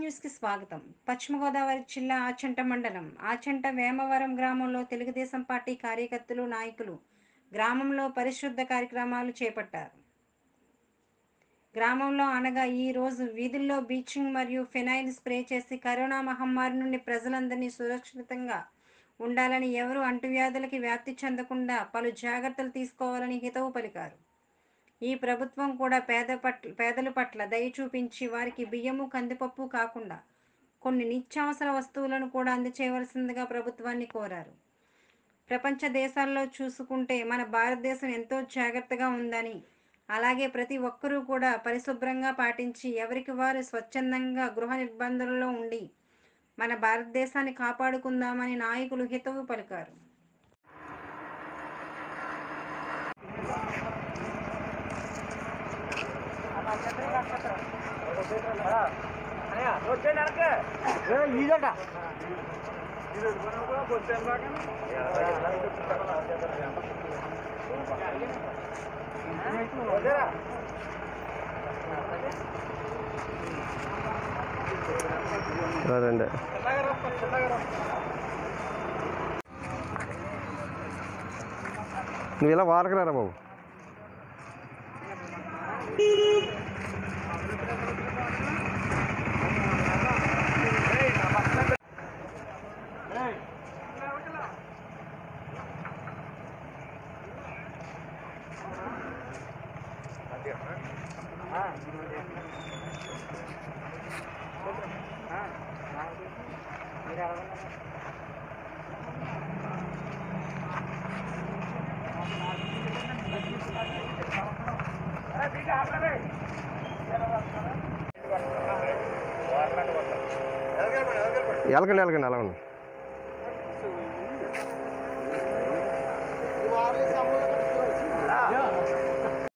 న్యూస్కి స్వాగతం పశ్చిమ గోదావరి జిల్లా ఆచంట మండలం ఆచంట వేమవరం గ్రామంలో తెలుగుదేశం పార్టీ కార్యకర్తలు నాయకులు గ్రామంలో పరిశుద్ధ కార్యక్రమాలు చేపట్టారు గ్రామంలో అనగా ఈ రోజు వీధుల్లో బ్లీచింగ్ మరియు ఫినాయిల్ స్ప్రే చేసి కరోనా మహమ్మారి నుండి ప్రజలందరినీ సురక్షితంగా ఉండాలని ఎవరు అంటువ్యాధులకి వ్యాప్తి చెందకుండా పలు జాగ్రత్తలు తీసుకోవాలని హితవు పలికారు ఈ ప్రభుత్వం కూడా పేద పట్ల పేదల పట్ల దయ చూపించి వారికి బియ్యము కందిపప్పు కాకుండా కొన్ని నిత్యావసర వస్తువులను కూడా అందచేయవలసిందిగా ప్రభుత్వాన్ని కోరారు ప్రపంచ దేశాల్లో చూసుకుంటే మన భారతదేశం ఎంతో జాగ్రత్తగా ఉందని అలాగే ప్రతి ఒక్కరూ కూడా పరిశుభ్రంగా పాటించి ఎవరికి వారు స్వచ్ఛందంగా గృహ నిర్బంధంలో ఉండి మన భారతదేశాన్ని కాపాడుకుందామని నాయకులు హితవు పలికారు ఈదట రండి నువ్వు ఇలా వారకరారా బాబు ఎలకండి ఎలకండి అలా ఉండి